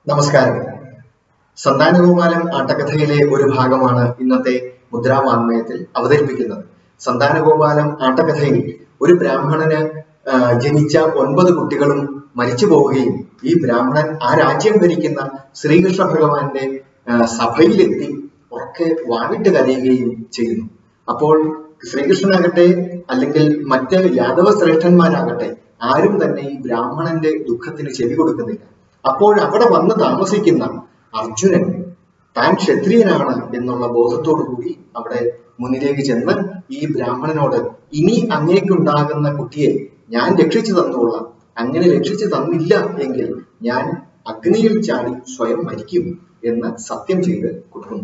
നമസ്കാരം സന്താനഗോപാലം ആട്ടക്കഥയിലെ ഒരു ഭാഗമാണ് ഇന്നത്തെ മുദ്രാവാങ്മയത്തിൽ അവതരിപ്പിക്കുന്നത് സന്താനഗോപാലം ആട്ടക്കഥയിൽ ഒരു ബ്രാഹ്മണന് ആ, ജനിച്ച ഒൻപത് കുട്ടികളും മരിച്ചു പോവുകയും ഈ ബ്രാഹ്മണൻ ആ രാജ്യം ഭരിക്കുന്ന ശ്രീകൃഷ്ണ ഭഗവാന്റെ ആ, സഭയിലെത്തി ഉറക്കെ വാവിട്ട് കരയുകയും ചെയ്യുന്നു അപ്പോൾ ശ്രീകൃഷ്ണനാകട്ടെ അല്ലെങ്കിൽ മറ്റ് യാദവ ശ്രേഷ്ഠന്മാരാകട്ടെ ആരും തന്നെ ഈ ബ്രാഹ്മണന്റെ ദുഃഖത്തിന് ചെവി കൊടുക്കുന്നില്ല അപ്പോൾ അവിടെ വന്ന് താമസിക്കുന്ന അർജുനൻ താൻ ക്ഷത്രിയനാണ് എന്നുള്ള ബോധത്തോടു കൂടി അവിടെ മുന്നിലേക്ക് ചെന്ന് ഈ ബ്രാഹ്മണനോട് ഇനി അങ്ങേക്കുണ്ടാകുന്ന കുട്ടിയെ ഞാൻ രക്ഷിച്ചു തന്നോളാം അങ്ങനെ രക്ഷിച്ചു തന്നില്ല എങ്കിൽ ഞാൻ അഗ്നിയിൽ ചാടി സ്വയം മരിക്കും എന്ന് സത്യം ചെയ്ത് കൊടുക്കുന്നു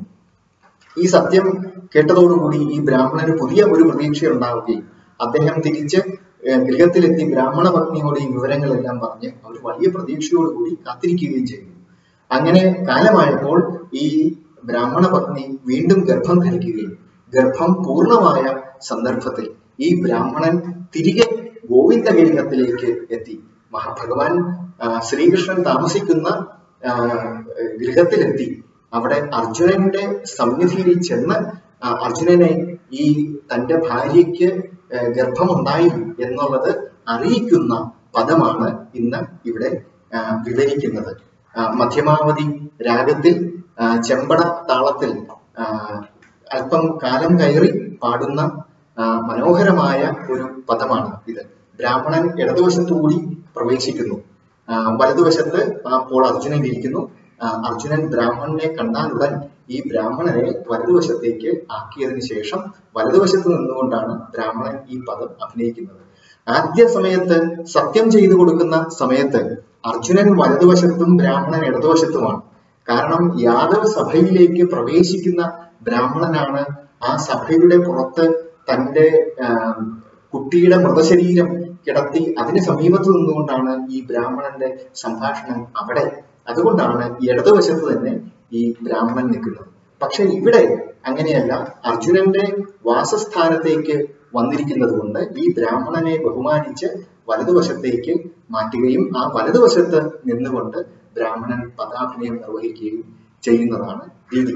ഈ സത്യം കേട്ടതോടുകൂടി ഈ ബ്രാഹ്മണന് പുതിയ ഒരു പ്രതീക്ഷ ഉണ്ടാവുകയും അദ്ദേഹം തിരിച്ച് ഏഹ് ഗൃഹത്തിലെത്തി ബ്രാഹ്മണ പത്നിയോട് ഈ വിവരങ്ങളെല്ലാം പറഞ്ഞ് അവർ വലിയ പ്രതീക്ഷയോടുകൂടി കാത്തിരിക്കുകയും ചെയ്തു അങ്ങനെ കാലമായപ്പോൾ ഈ ബ്രാഹ്മണ പത്നി വീണ്ടും ഗർഭം ധരിക്കുകയും ഗർഭം പൂർണ്ണമായ സന്ദർഭത്തിൽ ഈ ബ്രാഹ്മണൻ തിരികെ ഗോവിന്ദഗിരികത്തിലേക്ക് എത്തി മഹാഭഗവാൻ ആ, ശ്രീകൃഷ്ണൻ താമസിക്കുന്ന ആ, ഗൃഹത്തിലെത്തി അവിടെ അർജുനന്റെ സന്നിധിയിൽ ചെന്ന് ആ, അർജുനനെ ഈ തന്റെ ഭാര്യയ്ക്ക് ആ, ഗർഭമുണ്ടായി എന്നുള്ളത് അറിയിക്കുന്ന പദമാണ് ഇന്ന് ഇവിടെ ആ, വിവരിക്കുന്നത് ആ, മധ്യമാവധി രാഗത്തിൽ ആ, ചെമ്പട താളത്തിൽ ആ, അല്പം കാലം കയറി പാടുന്ന ആ, മനോഹരമായ ഒരു പദമാണ് ഇത് ബ്രാഹ്മണൻ ഇടതുവശത്തുകൂടി പ്രവേശിക്കുന്നു ആ, വലതുവശത്ത് അപ്പോൾ അർജുനൻ ഇരിക്കുന്നു ആ, അർജുനൻ ബ്രാഹ്മണനെ കണ്ടാലുടൻ ഈ ബ്രാഹ്മണനെ വലതുവശത്തേക്ക് ആക്കിയതിനു ശേഷം വലതുവശത്ത് നിന്നുകൊണ്ടാണ് ബ്രാഹ്മണൻ ഈ പദം അഭിനയിക്കുന്നത് ആദ്യ സമയത്ത് സത്യം ചെയ്തു കൊടുക്കുന്ന സമയത്ത് അർജുനൻ വലതുവശത്തും ബ്രാഹ്മണൻ ഇടതുവശത്തുമാണ് കാരണം യാദവ സഭയിലേക്ക് പ്രവേശിക്കുന്ന ബ്രാഹ്മണനാണ് ആ സഭയുടെ പുറത്ത് തന്റെ ആ, കുട്ടിയുടെ മൃതശരീരം കിടത്തി അതിന് സമീപത്ത് നിന്നുകൊണ്ടാണ് ഈ ബ്രാഹ്മണന്റെ സംഭാഷണം അവിടെ അതുകൊണ്ടാണ് ഇടതുവശത്ത് തന്നെ ഈ ബ്രാഹ്മണൻ നിൽക്കുന്നത് പക്ഷെ ഇവിടെ അങ്ങനെയല്ല അർജുനന്റെ വാസസ്ഥാനത്തേക്ക് വന്നിരിക്കുന്നത് കൊണ്ട് ഈ ബ്രാഹ്മണനെ ബഹുമാനിച്ച് വലതുവശത്തേക്ക് മാറ്റുകയും ആ വലതുവശത്ത് നിന്നുകൊണ്ട് ബ്രാഹ്മണൻ പദാഭിനയം നിർവഹിക്കുകയും ചെയ്യുന്നതാണ് രീതി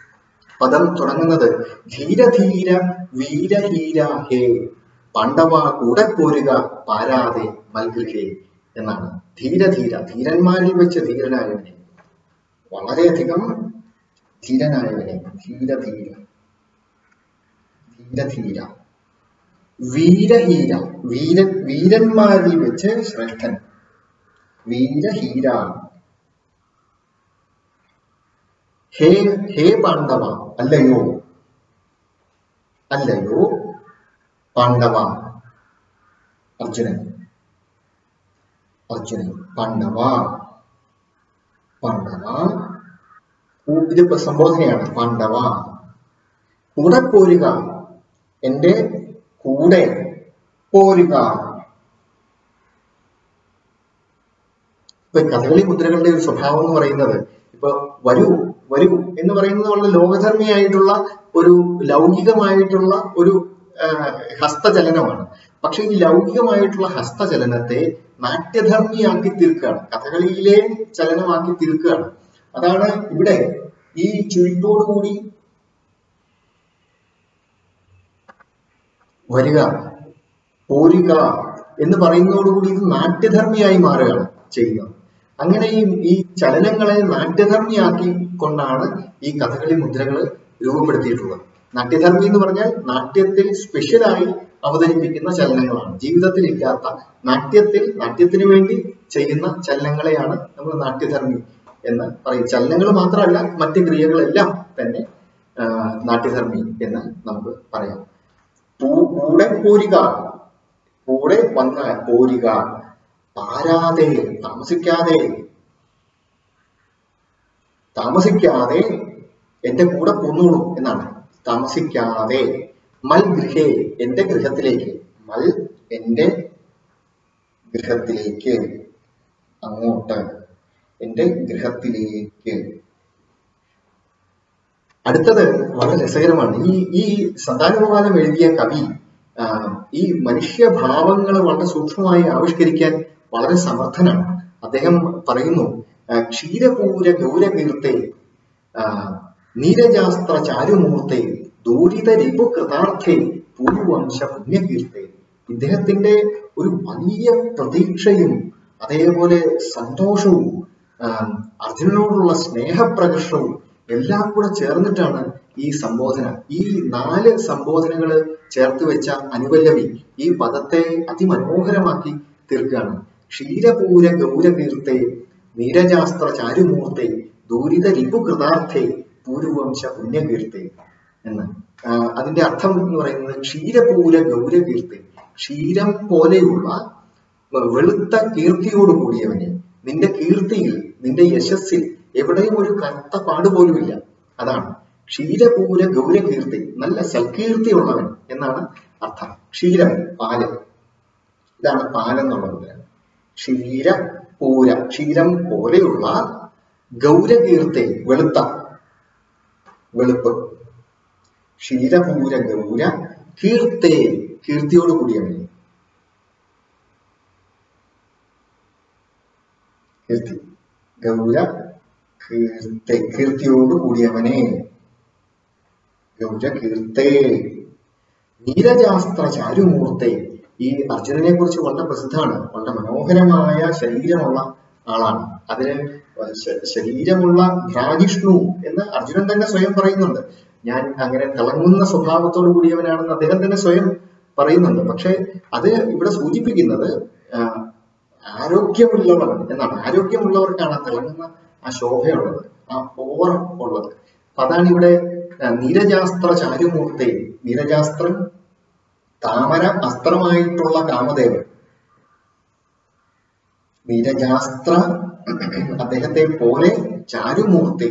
പദം തുടങ്ങുന്നത് ധീരധീര വീരഹീര ഹേ പണ്ഡവ കൂടെ പോരുക പാരാതെ മൽഗൃഹേ എന്നാണ് ധീരധീര ധീരന്മാരിൽ വെച്ച് ധീരനായവനെ വളരെയധികം ധീരനായവനെ ധീരധീര ധീരധീര വീരഹീര വീര വീരന്മാരിൽ വെച്ച് ശ്രേഷ്ഠൻ വീരഹീര ഹേ ഹേ പാണ്ഡവ അല്ലയോ അല്ലയോ പാണ്ഡവ അർജുനൻ അർജുനൻ പാണ്ഡവ പാണ്ഡവ കൂ- ഇതിപ്പോ സംബോധനയാണ് പാണ്ഡവ കൂടെ പോരുക എന്റെ കൂടെ പോരുക ഇപ്പൊ കഥകളി മുദ്രകളുടെ ഒരു സ്വഭാവം എന്ന് പറയുന്നത് ഇപ്പൊ വരൂ വരൂ എന്ന് പറയുന്നത് വളരെ ലോകധർമ്മിയായിട്ടുള്ള ഒരു ലൗകികമായിട്ടുള്ള ഒരു ആ, ഹസ്തചലനമാണ് പക്ഷെ ഈ ലൗകികമായിട്ടുള്ള ഹസ്തചലനത്തെ നാട്യധർമ്മിയാക്കി തീർക്കുകയാണ് കഥകളിയിലെ ചലനമാക്കി തീർക്കുകയാണ് അതാണ് ഇവിടെ ഈ ചുരുട്ടോടുകൂടി വരിക പോരുക എന്ന് പറയുന്നതോടുകൂടി ഇത് നാട്യധർമ്മിയായി മാറുകയാണ് ചെയ്യുന്നത് അങ്ങനെ ഈ ഈ ചലനങ്ങളെ നാട്യധർമ്മിയാക്കി കൊണ്ടാണ് ഈ കഥകളി മുദ്രകൾ രൂപപ്പെടുത്തിയിട്ടുള്ളത് നാട്യധർമ്മി എന്ന് പറഞ്ഞാൽ നാട്യത്തിൽ സ്പെഷ്യലായി അവതരിപ്പിക്കുന്ന ചലനങ്ങളാണ് ജീവിതത്തിൽ ഇല്ലാത്ത നാട്യത്തിൽ നാട്യത്തിന് വേണ്ടി ചെയ്യുന്ന ചലനങ്ങളെയാണ് നമ്മൾ നാട്യധർമ്മി എന്ന് പറയും ചലനങ്ങൾ മാത്രമല്ല മറ്റ് ക്രിയകളെല്ലാം തന്നെ ആ, നാട്യധർമ്മി എന്ന് നമുക്ക് പറയാം പൂ- കൂടെ പോരുക കൂടെ വന്ന പോരുക പാരാതെ താമസിക്കാതെ താമസിക്കാതെ എന്റെ കൂടെ പോന്നോളൂ എന്നാണ് താമസിക്കാതെ മൽ ഗൃഹേ എന്റെ ഗൃഹത്തിലേക്ക് മൽ എന്റെ ഗൃഹത്തിലേക്ക് അങ്ങോട്ട് എന്റെ ഗൃഹത്തിലേക്ക് അടുത്തത് വളരെ രസകരമാണ് ഈ ഈ സന്താനഗോപാലം എഴുതിയ കവി ആ, ഈ മനുഷ്യഭാവങ്ങൾ വളരെ സൂക്ഷ്മമായി ആവിഷ്കരിക്കാൻ വളരെ സമർത്ഥനാണ് അദ്ദേഹം പറയുന്നു ആ, ക്ഷീരപൂര ഗൗരകീർത്തെ ആ, നീരജാസ്ത്ര ചാരുമൂർത്തെ ദൂരിത രിപു കൃതാർത്ഥേ പൂർവംശ പുണ്യകീർത്തെ ഇദ്ദേഹത്തിന്റെ ഒരു വലിയ പ്രതീക്ഷയും അതേപോലെ സന്തോഷവും ആ, അർജുനനോടുള്ള സ്നേഹപ്രകർഷവും എല്ലാം കൂടെ ചേർന്നിട്ടാണ് ഈ സംബോധന ഈ നാല് സംബോധനകൾ ചേർത്ത് വെച്ച അനുപല്ലവി ഈ പദത്തെ അതിമനോഹരമാക്കി തീർക്കുകയാണ് ക്ഷീരപൂര ഗൗരകീർത്തെ നീരജാസ്ത്ര ചാരുമൂർത്തെ ദൂരിത രിപുകൃതാർത്ഥേ പൂർവംശ പുണ്യകീർത്തെ എന്ന് ആ, അതിന്റെ അർത്ഥം എന്ന് പറയുന്നത് ക്ഷീരപൂര ഗൗരകീർത്തെ ക്ഷീരം പോലെയുള്ള വെളുത്ത കീർത്തിയോട് കൂടിയവനെ നിന്റെ കീർത്തിയിൽ നിന്റെ യശസ്സിൽ എവിടെയും ഒരു കറുത്ത പാട് പോലുമില്ല അതാണ് ക്ഷീരപൂര ഗൗരകീർത്തി നല്ല സൽകീർത്തിയുള്ളവൻ എന്നാണ് അർത്ഥം ക്ഷീരം പാല് ഇതാണ് പാലെന്നുള്ളത് ക്ഷീര പൂര ക്ഷീരം പോലെയുള്ള ഗൗരകീർത്തി വെളുത്ത വെളുപ്പ് ക്ഷീരപൂര ഗൗര കീർത്തെ കീർത്തിയോട് കൂടിയവനെ കീർത്തി ഗൗര കീർത്തെ കീർത്തിയോട് കൂടിയവനെ ഗൗര കീർത്തേ നീരജാസ്ത്ര ചാരുമൂർത്തെ ഈ അർജുനനെ കുറിച്ച് വളരെ പ്രസിദ്ധമാണ് വളരെ മനോഹരമായ ശരീരമുള്ള ആളാണ് അതിന് ശ- ശരീരമുള്ള ഭ്രാജിഷ്ണു എന്ന് അർജുനൻ തന്നെ സ്വയം പറയുന്നുണ്ട് ഞാൻ അങ്ങനെ തിളങ്ങുന്ന സ്വഭാവത്തോടു കൂടിയവനാണെന്ന് അദ്ദേഹം തന്നെ സ്വയം പറയുന്നുണ്ട് പക്ഷെ അത് ഇവിടെ സൂചിപ്പിക്കുന്നത് ആ, ആരോഗ്യമുള്ളവർ എന്നാണ് ആരോഗ്യമുള്ളവർക്കാണ് ആ തിളങ്ങുന്ന ആ ശോഭയുള്ളത് ആ ഓവർ ഉള്ളത് അപ്പൊ അതാണ് ഇവിടെ ആ, നീരജാസ്ത്ര ചാരുമൂർത്തെ നീരജാസ്ത്രം താമര അസ്ത്രമായിട്ടുള്ള കാമദേവൻ നീരജാസ്ത്ര അദ്ദേഹത്തെ പോലെ ചാരുമൂർത്തി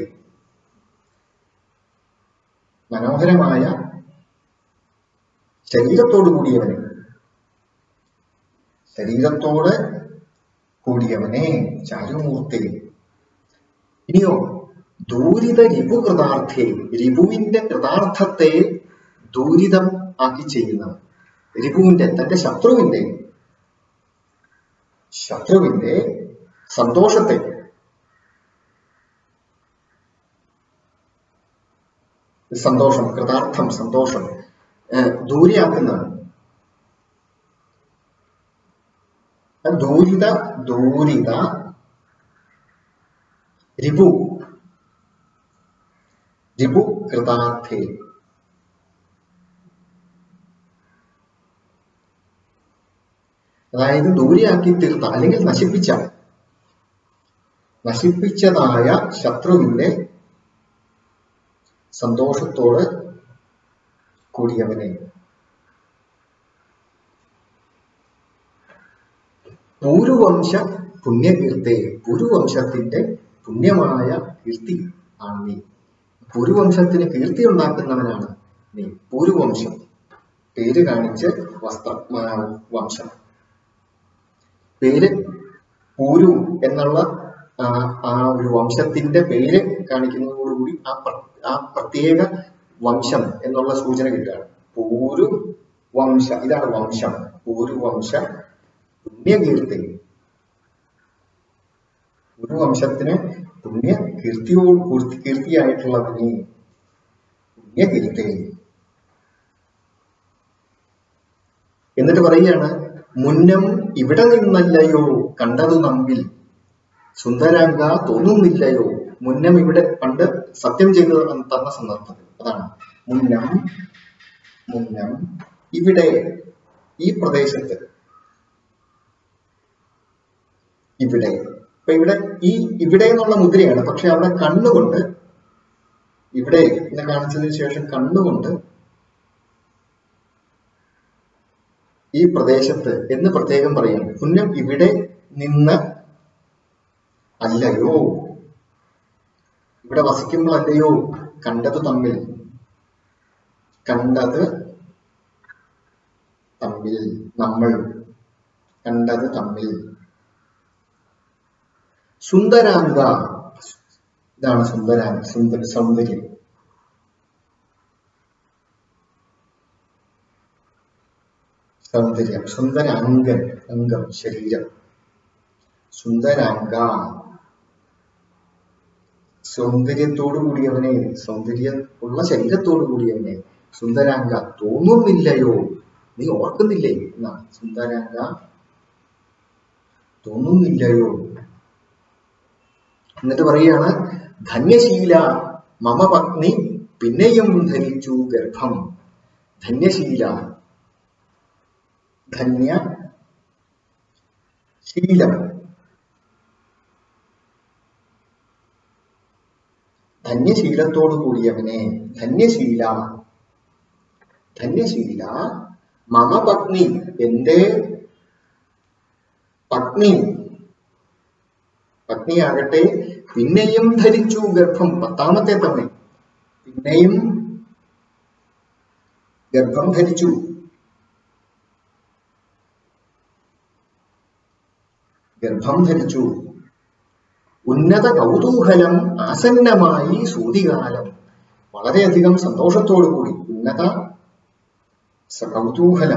മനോഹരമായ ശരീരത്തോടു കൂടിയവനെ ശരീരത്തോട് കൂടിയവനെ ചാരുമൂർത്തി ഇനിയോ ദൂരിത രിപു കൃതാർത്ഥേ രിപുവിന്റെ കൃതാർത്ഥത്തെ ദൂരിതം ആക്കി ചെയ്യുന്നവൻ രിപുവിന്റെ തന്റെ ശത്രുവിന്റെ ശത്രുവിന്റെ സന്തോഷത്തെ സന്തോഷം കൃതാർത്ഥം സന്തോഷം ഏഹ് ദൂരെയാക്കുന്നതാണ് ദൂരിത ദൂരിത രിപു രിപു കൃതാർത്ഥേ അതായത് ദൂരെയാക്കി തീർത്ത അല്ലെങ്കിൽ നശിപ്പിച്ച നശിപ്പിച്ചതായ ശത്രുവിന്റെ സന്തോഷത്തോട് കൂടിയവനെ പൂരുവംശ പുണ്യകീർത്തെ പുരുവംശത്തിന്റെ പുണ്യമായ കീർത്തി ആണ് നീ പുരുവംശത്തിന് കീർത്തി ഉണ്ടാക്കുന്നവനാണ് നീ പൂരുവംശം പേര് കാണിച്ച് വസ്ത്രം ആ, വംശം പേര് പൂരു എന്നുള്ള ആ, ആ ഒരു വംശത്തിന്റെ പേര് കാണിക്കുന്നതോടുകൂടി ആ പ്ര- ആ പ്രത്യേക വംശം എന്നുള്ള സൂചന കിട്ടുകയാണ് പൂരു വംശ ഇതാണ് വംശം പൂരു വംശ പുണ്യകീർത്തി ഒരു വംശത്തിന് പുണ്യ കീർത്തിയോട് പൂർത്തി കീർത്തിയായിട്ടുള്ളവനെ പുണ്യകീർത്തി എന്നിട്ട് പറയുകയാണ് മുന്നം ഇവിടെ നിന്നല്ലയോ കണ്ടതു നമ്മിൽ സുന്ദരാംഗ തോന്നുന്നില്ലയോ മുന്നം ഇവിടെ പണ്ട് സത്യം ചെയ്ത് തന്ന സന്ദർഭത്തിൽ അതാണ് മുന്നം മുന്നം ഇവിടെ ഈ പ്രദേശത്ത് ഇവിടെ ഇപ്പൊ ഇവിടെ ഈ ഇവിടെ എന്നുള്ള മുദ്രയാണ് പക്ഷെ അവിടെ കണ്ണുകൊണ്ട് ഇവിടെ എന്ന് കാണിച്ചതിന് ശേഷം കണ്ണുകൊണ്ട് ഈ പ്രദേശത്ത് എന്ന് പ്രത്യേകം പറയാണ് പുണ്യം ഇവിടെ നിന്ന് അല്ലയോ ഇവിടെ വസിക്കുമ്പോൾ അല്ലയോ കണ്ടത് തമ്മിൽ കണ്ടത് തമ്മിൽ നമ്മൾ കണ്ടത് തമ്മിൽ സുന്ദരാംഗ ഇതാണ് സുന്ദരാംഗ സുന്ദര സൗന്ദര്യം സൗന്ദര്യം സുന്ദരാംഗൻ അംഗം ശരീരം സുന്ദരാംഗ സൗന്ദര്യത്തോടു കൂടിയവനെ സൗന്ദര്യ ഉള്ള ശരീരത്തോടു കൂടിയവനെ സുന്ദരാംഗ തോന്നുന്നില്ലയോ നീ ഓർക്കുന്നില്ലേ എന്നാണ് സുന്ദരാംഗ തോന്നുന്നില്ലയോ എന്നിട്ട് പറയുകയാണ് ധന്യശീല മമ പത്നി പിന്നെയും ധരിച്ചു ഗർഭം ധന്യശീല ധന്യ ശീലം ധന്യശീലത്തോടു കൂടിയവനെ ധന്യശീല ധന്യശീല മമ പത്നി എന്റെ പത്നി പത്നിയാകട്ടെ പിന്നെയും ധരിച്ചു ഗർഭം പത്താമത്തെ തവണ പിന്നെയും ഗർഭം ധരിച്ചു ഗർഭം ധരിച്ചു ഉന്നത കൗതൂഹലം ആസന്നമായി സൂതികാലം വളരെയധികം സന്തോഷത്തോടു കൂടി ഉന്നത സ- കൗതൂഹലം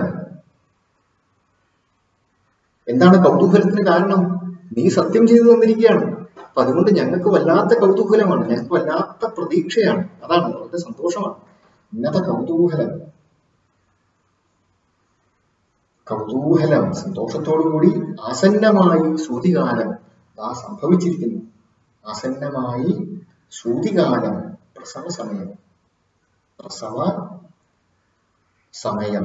എന്താണ് കൗതൂഹലത്തിന് കാരണം നീ സത്യം ചെയ്തു തന്നിരിക്കുകയാണ് അപ്പൊ അതുകൊണ്ട് ഞങ്ങൾക്ക് വല്ലാത്ത കൗതൂഹലമാണ് ഞങ്ങൾക്ക് വല്ലാത്ത പ്രതീക്ഷയാണ് അതാണ് വളരെ സന്തോഷമാണ് ഉന്നത കൗതൂഹലം കൗതൂഹലം സന്തോഷത്തോടു കൂടി ആസന്നമായി സൂതികാലം ആ സംഭവിച്ചിരിക്കുന്നു ആസന്നമായി സൂതികാലം പ്രസവ സമയം പ്രസവ സമയം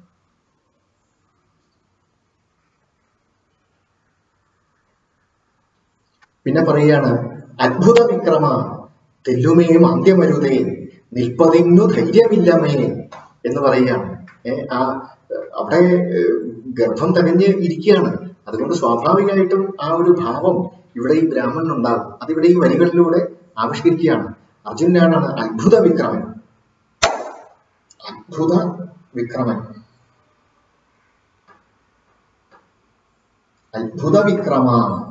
പിന്നെ പറയാണ് അത്ഭുത വിക്രമ തെല്ലുമേ മാന്ദ്യമരുതേ നിൽപ്പതിന്നു ധൈര്യമില്ലമേ എന്ന് പറയുകയാണ് ഏ ആ ഏഹ്, അവിടെ ഏഹ്, ഗർഭം തകഞ്ഞ് ഇരിക്കുകയാണ് അതുകൊണ്ട് സ്വാഭാവികമായിട്ടും ആ ഒരു ഭാവം ഇവിടെ ഈ ബ്രാഹ്മണൻ ഉണ്ടാകും അതിവിടെ ഈ വരികളിലൂടെ ആവിഷ്കരിക്കുകയാണ് അർജുനാണ് അത്ഭുത വിക്രമൻ അത്ഭുത വിക്രമൻ അത്ഭുത വിക്രമ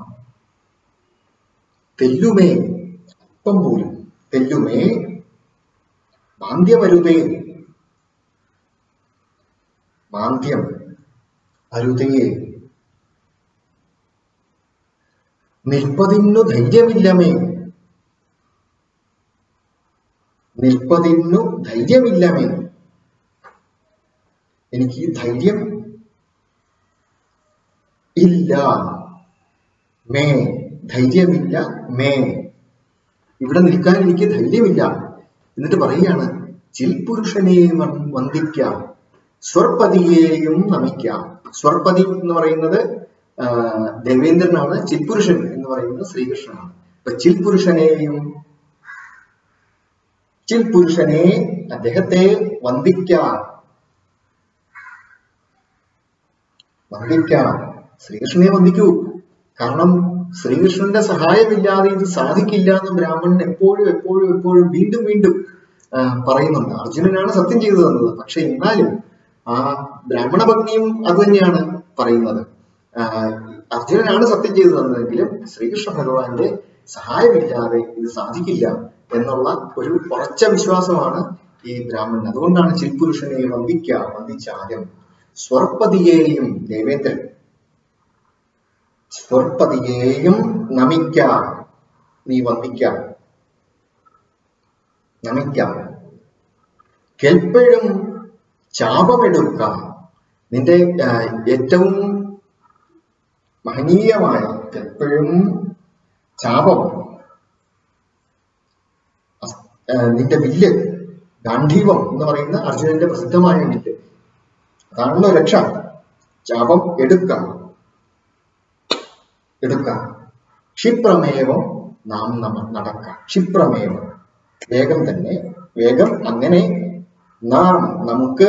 തെല്ലുമേ അല്പം പോലും തെല്ലുമേ മാന്ദ്യമരുതേ മാന്ദ്യം അരുതേ നിൽപ്പതിന്നു ധൈര്യമില്ലമേ നിൽപ്പതിന്നു ധൈര്യമില്ലമേ എനിക്ക് ഈ ധൈര്യം ഇല്ല മേ ധൈര്യമില്ല മേ ഇവിടെ നിൽക്കാൻ എനിക്ക് ധൈര്യമില്ല എന്നിട്ട് പറയുകയാണ് ചിൽപുരുഷനെ വ- വന്ദിക്കാം സ്വർപതിയെയും നമിക്കാം സ്വർപതി എന്ന് പറയുന്നത് ആ, ദേവേന്ദ്രനാണ് ചിൽപുരുഷൻ എന്ന് പറയുന്നത് ശ്രീകൃഷ്ണനാണ് അപ്പൊ ചിൽപുരുഷനെയും ചിൽപുരുഷനെ അദ്ദേഹത്തെ വന്ദിക്കാം വന്ദിക്കാം ശ്രീകൃഷ്ണനെ വന്ദിക്കൂ കാരണം ശ്രീകൃഷ്ണന്റെ സഹായമില്ലാതെ ഇത് സാധിക്കില്ല എന്ന് ബ്രാഹ്മണൻ എപ്പോഴും എപ്പോഴും എപ്പോഴും വീണ്ടും വീണ്ടും ആ, പറയുന്നുണ്ട് അർജുനനാണ് സത്യം ചെയ്തു തന്നത് പക്ഷെ എന്നാലും ആ ബ്രാഹ്മണ ഭക്തിയും അത് തന്നെയാണ് പറയുന്നത് ആ, അർജുനനാണ് സത്യം ചെയ്തു തന്നതെങ്കിലും ശ്രീകൃഷ്ണ ഭഗവാന്റെ സഹായമില്ലാതെ ഇത് സാധിക്കില്ല എന്നുള്ള ഒരു ഉറച്ച വിശ്വാസമാണ് ഈ ബ്രാഹ്മണൻ അതുകൊണ്ടാണ് ചിൽപുരുഷനെ വന്ദിക്ക വന്ദിച്ചാലും സ്വർപ്പതിയെയും ദേവേന്ദ്രൻ സ്വർപ്പതിയെയും നമിക്കാം നീ വന്ദിക്കാം നമിക്കാം കെൽപ്പഴും ചാപമെടുക്കാം നിന്റെ ആ, ഏറ്റവും മഹനീയമായ കെൽപ്പഴും ചാപം അസ്- ആ, നിന്റെ വില്ല് ഗാന്ധീവം എന്ന് പറയുന്ന അർജുനന്റെ പ്രസിദ്ധമായ വില്ല് അതാണല്ലോ രക്ഷ ചാപം എടുക്കാം എടുക്കാം ക്ഷിപ്രമേവം നാം നമ നടക്കാം ക്ഷിപ്രമേവം വേഗം തന്നെ വേഗം അങ്ങനെ നാം നമുക്ക്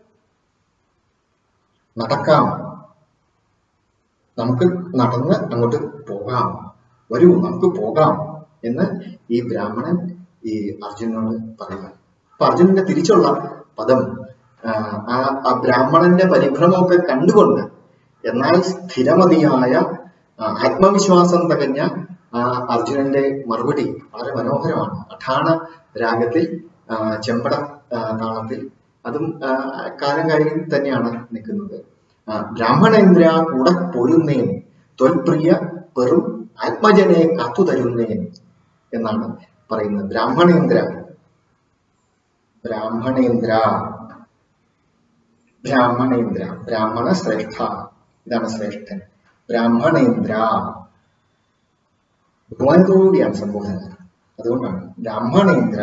നടക്കാം നമുക്ക് നടന്ന് അങ്ങോട്ട് പോകാം വരൂ നമുക്ക് പോകാം എന്ന് ഈ ബ്രാഹ്മണൻ ഈ അർജുനനോട് പറയുക അപ്പൊ അർജുനന്റെ തിരിച്ചുള്ള പദം ആ, ആ ആ ബ്രാഹ്മണന്റെ പരിഭ്രമമൊക്കെ കണ്ടുകൊണ്ട് എന്നാൽ സ്ഥിരമതിയായ ആ, ആത്മവിശ്വാസം തികഞ്ഞ ആ അർജുനന്റെ മറുപടി വളരെ മനോഹരമാണ് അഠാണ രാഗത്തിൽ ആ, ചെമ്പട ആ, താളത്തിൽ അതും ആ, കാലം കാര്യം തന്നെയാണ് നിൽക്കുന്നത് ആ, ബ്രാഹ്മണേന്ദ്ര കൂടെ പോരുന്നേൻ തൊൽപ്രിയ പെറും ആത്മജനെ കാത്തുതരുന്നേൻ എന്നാണ് പറയുന്നത് ബ്രാഹ്മണേന്ദ്ര ബ്രാഹ്മണേന്ദ്ര ബ്രാഹ്മണേന്ദ്ര ബ്രാഹ്മണ ശ്രേഷ്ഠ ഇതാണ് ശ്രേഷ്ഠൻ ബ്രാഹ്മണേന്ദ്ര ബഹുമാനത്തോടുകൂടിയാണ് സംബോധന അതുകൊണ്ടാണ് ബ്രാഹ്മണേന്ദ്ര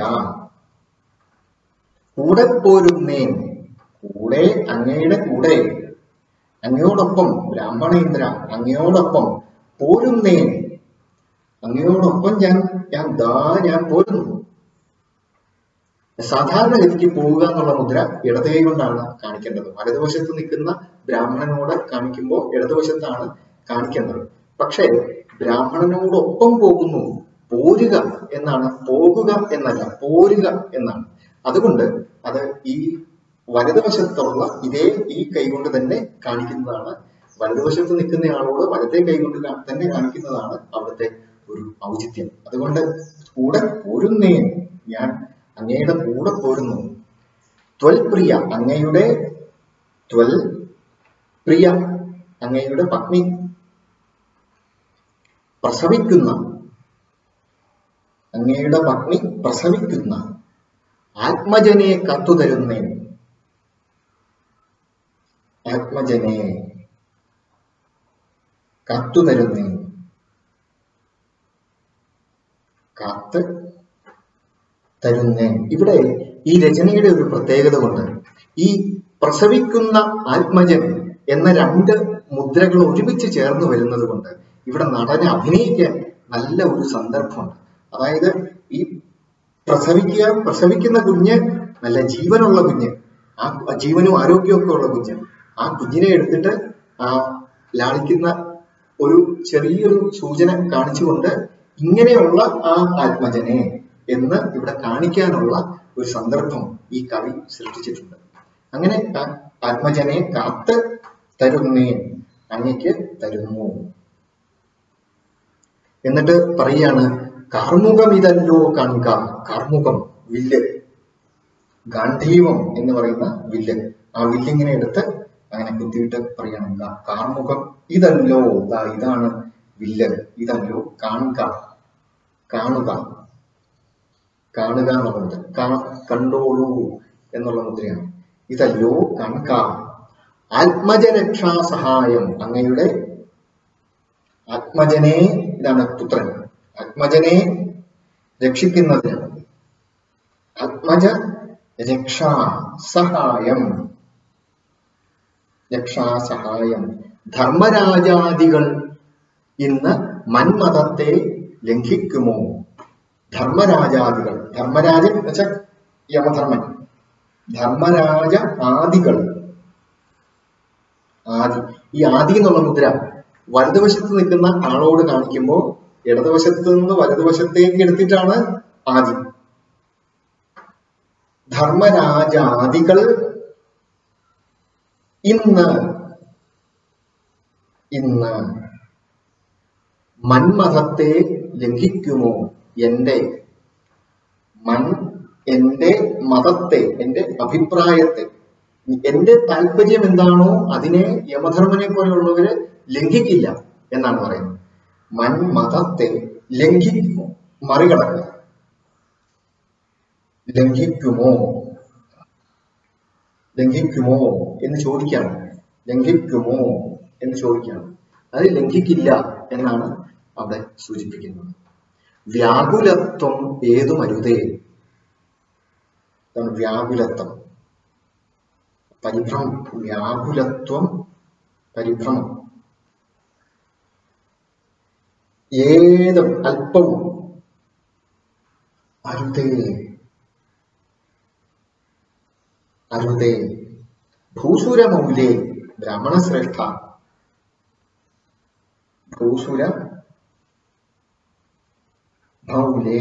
കൂടെ പോരുന്നേൻ കൂടെ അങ്ങയുടെ കൂടെ അങ്ങയോടൊപ്പം ബ്രാഹ്മണേന്ദ്ര അങ്ങയോടൊപ്പം പോരുന്നേൻ അങ്ങയോടൊപ്പം ഞാൻ ഞാൻ ദാ ഞാൻ പോരുന്നു സാധാരണഗതിക്ക് പോവുക എന്നുള്ള മുദ്ര ഇടതുകൈ കൊണ്ടാണ് കാണിക്കേണ്ടത് വലതുവശത്ത് നിൽക്കുന്ന ബ്രാഹ്മണനോട് കാണിക്കുമ്പോൾ ഇടതുവശത്താണ് കാണിക്കേണ്ടത് പക്ഷേ ബ്രാഹ്മണനോടൊപ്പം പോകുന്നു പോരുക എന്നാണ് പോകുക എന്നല്ല പോരുക എന്നാണ് അതുകൊണ്ട് അത് ഈ വലതുവശത്തുള്ള ഇതേ ഈ കൈകൊണ്ട് തന്നെ കാണിക്കുന്നതാണ് വലതുവശത്ത് നിൽക്കുന്ന ആളോട് വലത്തെ കൈകൊണ്ട് കാ- തന്നെ കാണിക്കുന്നതാണ് അവിടുത്തെ ഒരു ഔചിത്യം അതുകൊണ്ട് കൂടെ പോരുന്നേ ഞാൻ അങ്ങയുടെ കൂടെ പോരുന്നു ത്വൽ പ്രിയ അങ്ങയുടെ ത്വൽ പ്രിയ അങ്ങയുടെ പത്നി പ്രസവിക്കുന്ന അങ്ങയുടെ പത്നി പ്രസവിക്കുന്ന ആത്മജനെ കത്തുതരുന്നേ ആത്മജനെ കത്തുതരുന്നേ കാത്ത് തരുന്നേ ഇവിടെ ഈ രചനയുടെ ഒരു പ്രത്യേകത കൊണ്ട് ഈ പ്രസവിക്കുന്ന ആത്മജൻ എന്ന രണ്ട് മുദ്രകൾ ഒരുമിച്ച് ചേർന്ന് വരുന്നത് കൊണ്ട് ഇവിടെ നടനെ അഭിനയിക്കാൻ നല്ല ഒരു സന്ദർഭമുണ്ട് അതായത് ഈ പ്രസവിക്കുക പ്രസവിക്കുന്ന കുഞ്ഞ് നല്ല ജീവനുള്ള കുഞ്ഞ് ആ ജീവനും ആരോഗ്യവും ഒക്കെ ഉള്ള കുഞ്ഞ് ആ കുഞ്ഞിനെ എടുത്തിട്ട് ആ ലാളിക്കുന്ന ഒരു ചെറിയൊരു സൂചന കാണിച്ചുകൊണ്ട് ഇങ്ങനെയുള്ള ആ ആത്മജനെ എന്ന് ഇവിടെ കാണിക്കാനുള്ള ഒരു സന്ദർഭം ഈ കവി സൃഷ്ടിച്ചിട്ടുണ്ട് അങ്ങനെ ആ ആത്മജനെ കാത്ത് തരുന്നേ അങ്ങയ്ക്ക് തരുന്നു എന്നിട്ട് പറയാണ് കാർമുകം ഇതല്ലോ കാണുക കാർമുകം വില്ല് ഗാന്ധീവം എന്ന് പറയുന്ന വില്ല് ആ വില്ലിങ്ങനെ എടുത്ത് അങ്ങനെ കുത്തിയിട്ട് പറയണം "ഗാ- കാർമുകം ഇതല്ലോ ദാ ഇതാണ് വില്ല് ഇതല്ലോ കാണുക കാണുക കാണുക എന്നുള്ളത് കാ- കണ്ടോളൂ എന്നുള്ള മുദ്രയാണ് ഇതല്ലോ കാണുക ആത്മജരക്ഷാ സഹായം അങ്ങയുടെ ആത്മജനെ ഇതാണ് പുത്രൻ ആത്മജനെ രക്ഷിക്കുന്നതിന് ആത്മജ രക്ഷാ സഹായം രക്ഷാ സഹായം ധർമ്മരാജാദികൾ ഇന്ന് മന്മതത്തെ ലംഘിക്കുമോ ധർമ്മരാജാദികൾ ധർമ്മരാജൻ എന്ന് വെച്ചാൽ യമധർമ്മൻ ധർമ്മരാജ ആദികൾ ആദി ഈ ആദി എന്നുള്ള മുദ്ര വലതുവശത്ത് നിൽക്കുന്ന ആളോട് കാണിക്കുമ്പോൾ ഇടതുവശത്ത് നിന്ന് വലതുവശത്തേക്ക് എടുത്തിട്ടാണ് ആദി ധർമ്മരാജാദികൾ ഇന്ന് ഇന്ന് മന്മതത്തെ ലംഘിക്കുമോ എന്റെ മൺ എന്റെ മതത്തെ എന്റെ അഭിപ്രായത്തെ എന്റെ താല്പര്യം എന്താണോ അതിനെ യമധർമ്മനെ പോലെയുള്ളവര് ലംഘിക്കില്ല എന്നാണ് പറയുന്നത് മന്മതത്തെ ലംഘിക്കുമോ മറികടക്കുക ലംഘിക്കുമോ ലംഘിക്കുമോ എന്ന് ചോദിക്കാണ് ലംഘിക്കുമോ എന്ന് ചോദിക്കാണ് അത് ലംഘിക്കില്ല എന്നാണ് അവിടെ സൂചിപ്പിക്കുന്നത് വ്യാകുലത്വം ഏതുമരുതേ ഇതാണ് വ്യാകുലത്വം പരിഭ്രമം വ്യാകുലത്വം പരിഭ്രമം ഏതും അല്പവും അരുതേ അരുതേ ഭൂസുരമൗലേ ബ്രാഹ്മണശ്രേഷ്ഠ ഭൂസുര മൗലേ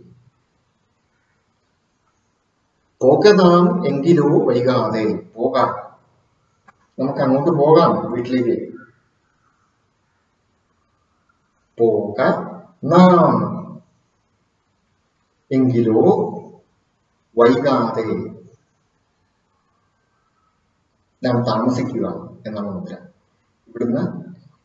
പോകതാം എങ്കിലോ വൈകാതെ പോകാം നമുക്ക് അങ്ങോട്ട് പോകാം വീട്ടിലേക്ക് പോക നാം എങ്കിലോ വൈകാതെ നാം താമസിക്കുക എന്നാണ് മുദ്ര ഇവിടുന്ന്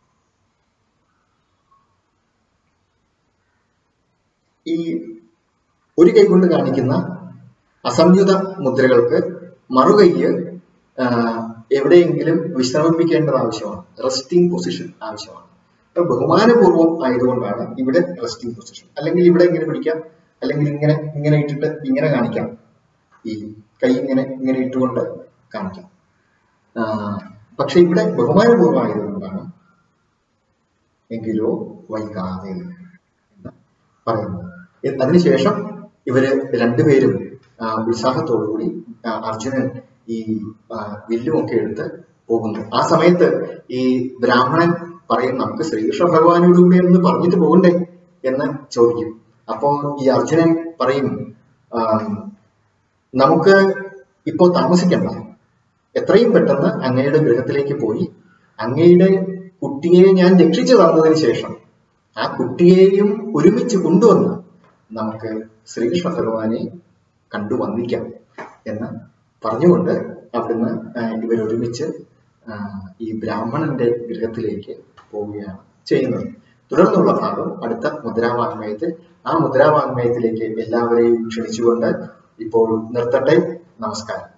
ഈ ഒരു കൈ കൊണ്ട് കാണിക്കുന്ന അസംയുത മുദ്രകൾക്ക് മറുകൈയ്യ് ആ, എവിടെയെങ്കിലും വിശ്രമിപ്പിക്കേണ്ടത് ആവശ്യമാണ് റെസ്റ്റിംഗ് പൊസിഷൻ ആവശ്യമാണ് അപ്പൊ ബഹുമാനപൂർവ്വം ആയതുകൊണ്ടാണ് ഇവിടെ റെസ്റ്റിംഗ് പൊസിഷൻ അല്ലെങ്കിൽ ഇവിടെ ഇങ്ങനെ പിടിക്കാം അല്ലെങ്കിൽ ഇങ്ങനെ ഇങ്ങനെ ഇട്ടിട്ട് ഇങ്ങനെ കാണിക്കാം ഈ കൈ ഇങ്ങനെ ഇങ്ങനെ ഇട്ടുകൊണ്ട് കാണിക്കാം ആ, പക്ഷെ ഇവിടെ ബഹുമാനപൂർവ്വം ആയതുകൊണ്ടാണ് എങ്കിലോ വൈകാതെ എന്ന് പറയുന്നത് എ- അതിനുശേഷം ഇവര് രണ്ടുപേരും ആ, ഉത്സാഹത്തോടുകൂടി ആ, അർജുനൻ ഈ ആ, വില്ലുമൊക്കെ എടുത്ത് പോകുന്നു ആ സമയത്ത് ഈ ബ്രാഹ്മണൻ പറയും നമുക്ക് ശ്രീകൃഷ്ണ ഭഗവാനോട് കൂടെ ഒന്ന് പറഞ്ഞിട്ട് പോകണ്ടേ എന്ന് ചോദിക്കും അപ്പോ ഈ അർജുനൻ പറയും ആ, നമുക്ക് ഇപ്പോ താമസിക്കണ്ട എത്രയും പെട്ടെന്ന് അങ്ങയുടെ ഗൃഹത്തിലേക്ക് പോയി അങ്ങയുടെ കുട്ടിയെ ഞാൻ രക്ഷിച്ചു തന്നതിന് ശേഷം ആ കുട്ടിയെയും ഒരുമിച്ച് കൊണ്ടുവന്ന് നമുക്ക് ശ്രീകൃഷ്ണ ഭഗവാനെ കണ്ടു വന്നിക്കാം എന്ന് പറഞ്ഞുകൊണ്ട് അവിടുന്ന് ആ, ഇവരൊരുമിച്ച് ആ, ഈ ബ്രാഹ്മണന്റെ ഗൃഹത്തിലേക്ക് പോവുകയാണ് ചെയ്യുന്നത് തുടർന്നുള്ള ഭാഗം അടുത്ത മുദ്രാവാങ്മയത്തിൽ ആ മുദ്രാവാങ്മയത്തിലേക്ക് എല്ലാവരെയും ക്ഷണിച്ചുകൊണ്ട് ഇപ്പോൾ നിർത്തട്ടെ നമസ്കാരം